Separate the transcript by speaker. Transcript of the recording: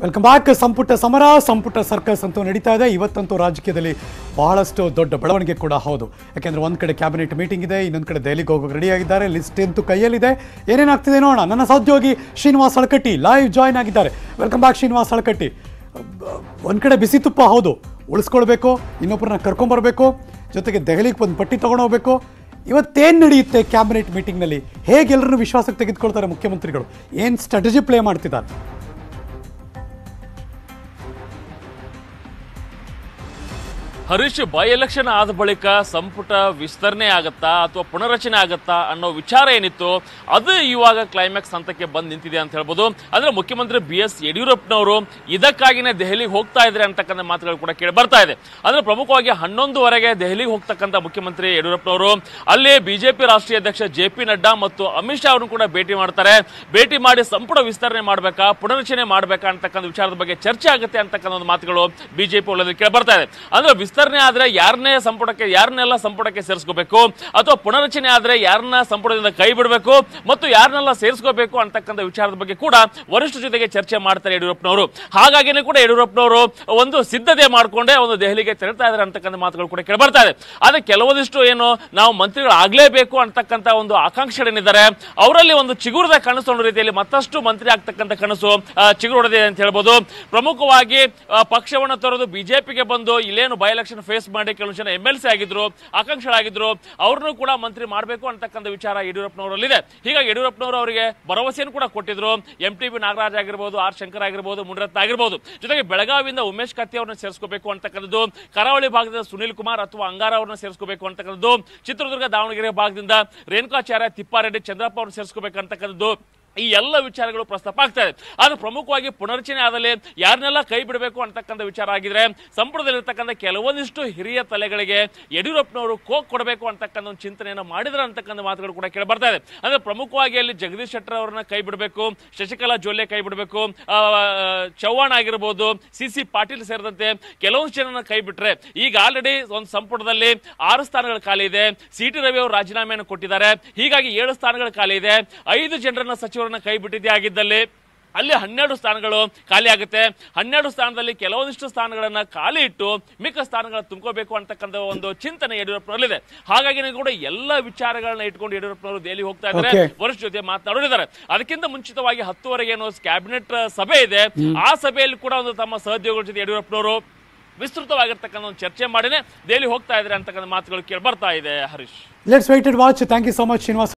Speaker 1: Welcome back ಸಂಪುಟ ಸಮರ ಸಂಪುಟ ಸರ್ಕಸ್ ಅಂತೂ ನಡೀತಾ ಇದೆ ಇವತ್ತಂತೂ ರಾಜಕೀಯದಲ್ಲಿ ಬಹಳಷ್ಟು ದೊಡ್ಡ ಬೆಳವಣಿಗೆ ಕೂಡ ಹೌದು ಯಾಕೆಂದ್ರೆ ಒಂದ್ ಕಡೆ ಕ್ಯಾಬಿನೆಟ್ ಮೀಟಿಂಗ್ ಇದೆ ಇನ್ನೊಂದ್ ಕಡೆ ದೆಹಲಿಗೆ ಹೋಗೋಕೆ ರೆಡಿ ಆಗಿದ್ದಾರೆ ಲಿಸ್ಟ್ ಅಂತೂ ಕೈಯಲ್ಲಿದೆ ಏನೇನಾಗ್ತಿದೆ ನೋಡೋಣ ನನ್ನ ಸಹೋದ್ಯೋಗಿ ಶ್ರೀನಿವಾಸ್ ಹಳಕಟ್ಟಿ ಲೈವ್ ಜಾಯ್ನ್ ಆಗಿದ್ದಾರೆ ವೆಲ್ಕಮ್ ಬ್ಯಾಕ್ ಶ್ರೀನಿವಾಸ್ ಹಳಕಟ್ಟಿ ಒಂದ್ ಕಡೆ ಬಿಸಿ ತುಪ್ಪ ಹೌದು ಉಳಿಸ್ಕೊಳ್ಬೇಕು ಇನ್ನೊಬ್ಬರನ್ನ ಕರ್ಕೊಂಬರ್ಬೇಕು ಜೊತೆಗೆ ದೆಹಲಿಗೆ ಒಂದು ಪಟ್ಟಿ ತಗೊಂಡೋಗ್ಬೇಕು ಇವತ್ತೇನು ನಡೆಯುತ್ತೆ ಕ್ಯಾಬಿನೆಟ್ ಮೀಟಿಂಗ್ನಲ್ಲಿ ಹೇಗೆ ಎಲ್ಲರನ್ನು ವಿಶ್ವಾಸಕ್ಕೆ ತೆಗೆದುಕೊಳ್ತಾರೆ ಮುಖ್ಯಮಂತ್ರಿಗಳು ಏನು ಸ್ಟ್ರಾಟಜಿ ಪ್ಲೇ ಮಾಡ್ತಿದ್ದಾರೆ
Speaker 2: ಹರೀಶ್ ಬೈ ಎಲೆಕ್ಷನ್ ಆದ ಬಳಿಕ ಸಂಪುಟ ವಿಸ್ತರಣೆ ಆಗತ್ತಾ ಅಥವಾ ಪುನರಚನೆ ಆಗತ್ತಾ ಅನ್ನೋ ವಿಚಾರ ಏನಿತ್ತು ಅದು ಇವಾಗ ಕ್ಲೈಮ್ಯಾಕ್ಸ್ ಹಂತಕ್ಕೆ ಬಂದು ನಿಂತಿದೆ ಅಂತ ಹೇಳ್ಬೋದು ಅಂದ್ರೆ ಮುಖ್ಯಮಂತ್ರಿ ಬಿ ಎಸ್ ಯಡಿಯೂರಪ್ಪನವರು ಇದಕ್ಕಾಗಿನೇ ದೆಹಲಿಗೆ ಹೋಗ್ತಾ ಇದ್ದಾರೆ ಅಂತಕ್ಕಂಥ ಮಾತುಗಳು ಕೂಡ ಕೇಳಿ ಬರ್ತಾ ಇದೆ ಅಂದ್ರೆ ಪ್ರಮುಖವಾಗಿ ಹನ್ನೊಂದುವರೆಗೆ ದೆಹಲಿಗೆ ಹೋಗ್ತಕ್ಕಂಥ ಮುಖ್ಯಮಂತ್ರಿ ಯಡಿಯೂರಪ್ಪನವರು ಅಲ್ಲಿ ಬಿಜೆಪಿ ರಾಷ್ಟ್ರೀಯ ಅಧ್ಯಕ್ಷ ಜೆ ಪಿ ನಡ್ಡಾ ಮತ್ತು ಅಮಿತ್ ಶಾ ಅವರನ್ನು ಕೂಡ ಭೇಟಿ ಮಾಡ್ತಾರೆ ಭೇಟಿ ಮಾಡಿ ಸಂಪುಟ ವಿಸ್ತರಣೆ ಮಾಡಬೇಕಾ ಪುನರಚನೆ ಮಾಡಬೇಕಾ ಅಂತಕ್ಕಂಥ ವಿಚಾರದ ಬಗ್ಗೆ ಚರ್ಚೆ ಆಗುತ್ತೆ ಅಂತಕ್ಕಂಥ ಒಂದು ಮಾತುಗಳು ಬಿಜೆಪಿ ಒಳ್ಳೆದು ಕೇಳಿ ಬರ್ತಾ ಇದೆ ಅಂದ್ರೆ ವಿಸ್ತರಣೆ ಆದ್ರೆ ಯಾರನ್ನೇ ಸಂಪುಟಕ್ಕೆ ಯಾರನ್ನೆಲ್ಲ ಸಂಪುಟಕ್ಕೆ ಸೇರಿಸ್ಕೋಬೇಕು ಅಥವಾ ಪುನರಚನೆ ಆದ್ರೆ ಯಾರನ್ನ ಸಂಪುಟದಿಂದ ಕೈ ಬಿಡಬೇಕು ಮತ್ತು ಯಾರನ್ನೆಲ್ಲ ಸೇರಿಸ್ಕೋಬೇಕು ಅಂತಕ್ಕಂಥ ವಿಚಾರದ ಬಗ್ಗೆ ಕೂಡ ವರಿಷ್ಠ ಜೊತೆಗೆ ಚರ್ಚೆ ಮಾಡ್ತಾರೆ ಯಡಿಯೂರಪ್ಪನವರು ಹಾಗಾಗಿನೇ ಕೂಡ ಯಡಿಯೂರಪ್ಪನವರು ಒಂದು ಸಿದ್ಧತೆ ಮಾಡ್ಕೊಂಡೇ ಒಂದು ದೆಹಲಿಗೆ ತೆರಳ್ತಾ ಇದ್ದಾರೆ ಅಂತಕ್ಕಂಥ ಮಾತುಗಳು ಕೂಡ ಕೇಳಿ ಬರ್ತಾ ಇದೆ ಆದ್ರೆ ಕೆಲವೊಂದಿಷ್ಟು ಏನು ನಾವು ಮಂತ್ರಿಗಳು ಆಗ್ಲೇಬೇಕು ಅಂತಕ್ಕಂಥ ಒಂದು ಆಕಾಂಕ್ಷೆಗಳಿದ್ದಾರೆ ಅವರಲ್ಲಿ ಒಂದು ಚಿಗುರದ ಕನಸು ಅನ್ನೋ ರೀತಿಯಲ್ಲಿ ಮತ್ತಷ್ಟು ಮಂತ್ರಿ ಆಗ್ತಕ್ಕಂಥ ಕನಸು ಆ, ಚಿಗುರೊಡೆದಿದೆ ಅಂತ ಹೇಳ್ಬೋದು ಪ್ರಮುಖವಾಗಿ ಆ, ಪಕ್ಷವನ್ನು ತೊರೆದು ಬಿಜೆಪಿಗೆ ಬಂದು ಇಲ್ಲೇನು ಬೈ ಎಲೆಕ್ಷನ್ ಫೇಸ್ ಮಾಡಿ ಕೆಲವು ಜನ ಎಂ ಎಲ್ ಸಿ ಆಗಿದ್ರು ಆಕಾಂಕ್ಷಿಗಳಾಗಿದ್ರು ಅವ್ರನ್ನು ಕೂಡ ಮಂತ್ರಿ ಮಾಡಬೇಕು ಅಂತಕ್ಕಂಥ ವಿಚಾರ ಯಡಿಯೂರಪ್ಪನವರಲ್ಲಿದೆ ಹೀಗಾಗಿ ಯಡಿಯೂರಪ್ಪನವರು ಅವರಿಗೆ ಭರವಸೆಯನ್ನು ಕೂಡ ಕೊಟ್ಟಿದ್ರು ಎಂ ಟಿ ಬಿ ನಾಗರಾಜ್ ಆಗಿರ್ಬೋದು ಆರ್ ಶಂಕರ್ ಆಗಿರ್ಬೋದು ಮುನಿರತ್ನ ಆಗಿರ್ಬೋದು ಜೊತೆಗೆ ಬೆಳಗಾವಿಯಿಂದ ಉಮೇಶ್ ಕತ್ತಿ ಅವ್ರನ್ನ ಸೇರಿಸ್ಕೋಬೇಕು ಅಂತಕ್ಕಂಥದ್ದು ಕರಾವಳಿ ಭಾಗದಿಂದ ಸುನಿಲ್ ಕುಮಾರ್ ಅಥವಾ ಅಂಗಾರ ಅವ್ರನ್ನ ಸೇರಿಸ್ಕೋಬೇಕು ಅಂತಕ್ಕಂಥದ್ದು ಚಿತ್ರದುರ್ಗ ದಾವಣಗೆರೆ ಭಾಗದಿಂದ ರೇಣುಕಾಚಾರ್ಯ ತಿಪ್ಪಾರೆಡ್ಡಿ ಚಂದ್ರಪ್ಪ ಅವ್ರನ್ನ ಸೇರಿಸ್ಕೋಬೇಕು ಅಂತಕ್ಕಂಥದ್ದು ಈ ಎಲ್ಲ ವಿಚಾರಗಳು ಪ್ರಸ್ತಾಪ ಆಗ್ತಾ ಇದೆ ಆದ್ರೆ ಪ್ರಮುಖವಾಗಿ ಪುನರ್ಚನೆ ಆದಲ್ಲಿ ಯಾರನ್ನೆಲ್ಲ ಕೈ ಬಿಡಬೇಕು ಅಂತಕ್ಕಂಥ ವಿಚಾರ ಆಗಿದ್ರೆ ಸಂಪುಟದಲ್ಲಿರ್ತಕ್ಕಂಥ ಕೆಲವೊಂದಿಷ್ಟು ಹಿರಿಯ ತಲೆಗಳಿಗೆ ಯಡಿಯೂರಪ್ಪನವರು ಕೋಕ್ ಕೊಡಬೇಕು ಅಂತಕ್ಕಂಥ ಒಂದು ಚಿಂತನೆಯನ್ನು ಮಾಡಿದ್ರ ಅಂತಕ್ಕಂಥ ಮಾತುಗಳು ಕೂಡ ಕೇಳಿ ಬರ್ತಾ ಇದೆ ಅಂದ್ರೆ ಪ್ರಮುಖವಾಗಿ ಅಲ್ಲಿ ಜಗದೀಶ್ ಶೆಟ್ಟರ್ ಅವರನ್ನ ಕೈ ಬಿಡಬೇಕು ಶಶಿಕಲಾ ಜೊಲ್ಲೆ ಕೈ ಬಿಡಬೇಕು ಆ, ಚವ್ಹಾಣ್ ಆಗಿರ್ಬೋದು ಸಿ ಸಿ ಪಾಟೀಲ್ ಸೇರಿದಂತೆ ಕೆಲವೊಂದು ಜನನ ಕೈ ಬಿಟ್ರೆ ಈಗ ಆಲ್ರೆಡಿ ಒಂದು ಸಂಪುಟದಲ್ಲಿ ಆರು ಸ್ಥಾನಗಳು ಖಾಲಿ ಇದೆ ಸಿ ಟಿ ರವಿ ಅವರು ರಾಜೀನಾಮೆಯನ್ನು ಕೊಟ್ಟಿದ್ದಾರೆ ಹೀಗಾಗಿ ಏಳು ಸ್ಥಾನಗಳು ಖಾಲಿ ಇದೆ ಐದು ಜನರನ್ನ ಸಚಿವರನ್ನ ಕೈ ಬಿಟ್ಟಿದ್ದೇ ಆಗಿದ್ದಲ್ಲಿ ಅಲ್ಲಿ ಹನ್ನೆರಡು ಸ್ಥಾನಗಳು ಖಾಲಿ ಆಗುತ್ತೆ ಹನ್ನೆರಡು ಸ್ಥಾನದಲ್ಲಿ ಕೆಲವೊಂದಿಷ್ಟು ಸ್ಥಾನಗಳನ್ನ ಖಾಲಿ ಇಟ್ಟು ಮಿಕ್ಕ ಸ್ಥಾನಗಳನ್ನ ತುಂಬ್ಕೋಬೇಕು ಅಂತಕ್ಕಂಥ ಒಂದು ಚಿಂತನೆ ಯಡಿಯೂರಪ್ಪನವರಲ್ಲಿದೆ ಹಾಗಾಗಿ ಕೂಡ ಎಲ್ಲ ವಿಚಾರಗಳನ್ನ ಇಟ್ಕೊಂಡು ಯಡಿಯೂರಪ್ಪನವರು ದೆಹಲಿ ಹೋಗ್ತಾ ಇದ್ದಾರೆ
Speaker 1: Okay.
Speaker 2: ವರಿಷ್ಠ ಜೊತೆ ಮಾತನಾಡಿದ್ದಾರೆ ಅದಕ್ಕಿಂತ ಮುಂಚಿತವಾಗಿ ಹತ್ತುವರೆಗೆ ಏನೋ ಕ್ಯಾಬಿನೆಟ್ ಸಭೆ ಇದೆ ಆ ಸಭೆಯಲ್ಲಿ ಕೂಡ ಒಂದು ತಮ್ಮ ಸಹೋದ್ಯೋಗಿಗಳ ಜೊತೆ ಯಡಿಯೂರಪ್ಪನವರು ವಿಸ್ತೃತವಾಗಿರ್ತಕ್ಕಂಥ ಒಂದು ಚರ್ಚೆ ಮಾಡಿನೇ ದೆಹಲಿ ಹೋಗ್ತಾ ಇದ್ದಾರೆ ಅಂತಕ್ಕಂಥ ಮಾತುಗಳು ಕೇಳಿ ಬರ್ತಾ ಇದೆ ಹರೀಶ್
Speaker 1: ಲೆಟ್ಸ್ ವೆಯ್ಟೆಡ್ watch thank you so much Srinivas